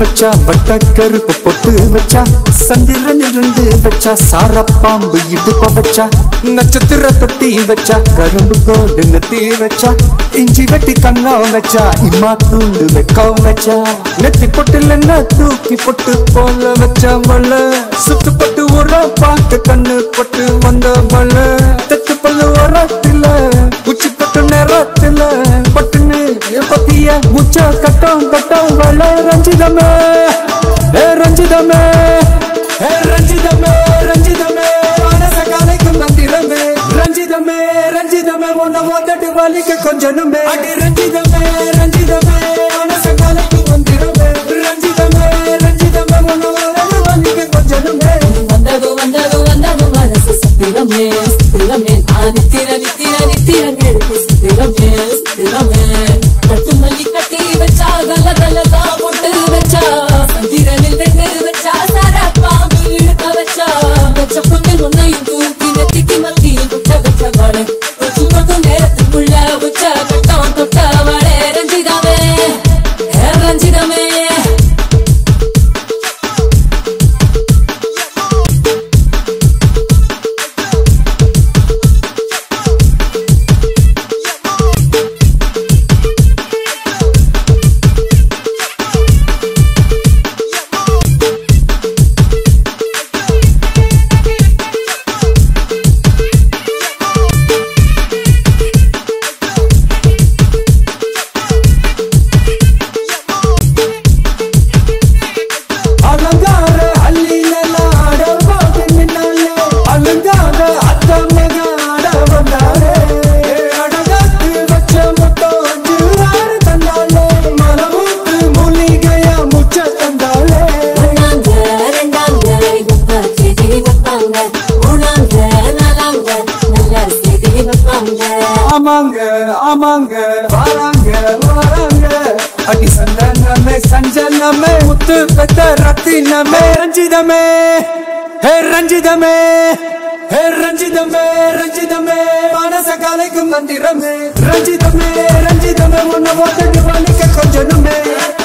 வச்சா வட்ட கருப்பு பொட்டு வச்சா சந்திரன் இருந்து வச்சா சாரப்பாம்பு இடுப்ப வச்சா நட்சத்திர தொட்டி வச்சா கரும்பு கோடு நெத்தி வச்சா இஞ்சி வெட்டி கண்ணம் வச்சா இம்மா தூண்டு வெக்கம் வச்சா நெத்தி பொட்டுல என்ன தூக்கி பொட்டு போல வச்சா மல்ல சுத்து பட்டு ஒரு பார்க்க கண்ணு பட்டு வந்த மல்ல தட்டு பல்லு ஓரத்துல உச்சி பட்டு நேரத்துல பட்டுன்னு பத்திய முச்ச கட்டம் கட்டம் வள ரஞ்சிதமே ஏ ரஞ்சிதமே ஏ ரஞ்சிதமே ரஞ்சிதமே மனச கலைக்கும் மந்திரமே ரஞ்சிதமே ரஞ்சிதமே உன்னை ஓதட்டு வலிக்க கொஞ்சனுமே அடி ரஞ்சிதமே ரஞ்சிதமே மனச கலைக்கும் மந்திரமே ரஞ்சிதமே ரஞ்சிதமே உன்னை ஓதட்டு வலிக்க கொஞ்சனுமே வந்தது வந்தது வந்தது மனசு சுத்திரமே சுத்திரமே நான் நித்திர நித்திர நித்திர நெருப்பு சுத்திரமே சுத்திரமே கட்டு மல்லி கட்டி வச்சா கல கலதா போட்டு வச்சா சந்திரனில் ரெண்டு வச்சா சார பாம்பு இழுக்க வச்சா வச்ச பொண்ணு ஒன்னையும் தூக்கி நெத்திக்கு மத்தியில் குட்ட வச்ச வாழை கொஞ்சம் மட்டும் நேரத்துக்குள்ள உச்ச கட்டம் தொட்ட வாழை ரஞ்சிதாமே ஏ ரஞ்சிதமே அலங்கார அள்ளில ஆடவோடு நின்னாலே அலங்கார அத்தமக ஆட வந்தாரே அடகாத்து வச்ச முட்டம் அஞ்சு ஆறு தந்தாலே மலமூத்து மூலிகையா முச்ச தந்தாலே ஒன்னாங்க ரெண்டாங்க எப்ப செடி வைப்பாங்க மூணாங்க நாலாங்க நல்ல செடி வைப்பாங்க ஆமாங்க ஆமாங்க வாராங்க வாராங்க அடி சந்தனமே சஞ்சனமே முத்து பெத்த ரத்தினமே ரஞ்சிதமே ஹே ரஞ்சிதமே ஹே ரஞ்சிதமே ரஞ்சிதமே மனச கலைக்கும் மந்திரமே ரஞ்சிதமே ரஞ்சிதமே உன்னை ஓட்டு வலிக்க கொஞ்சனுமே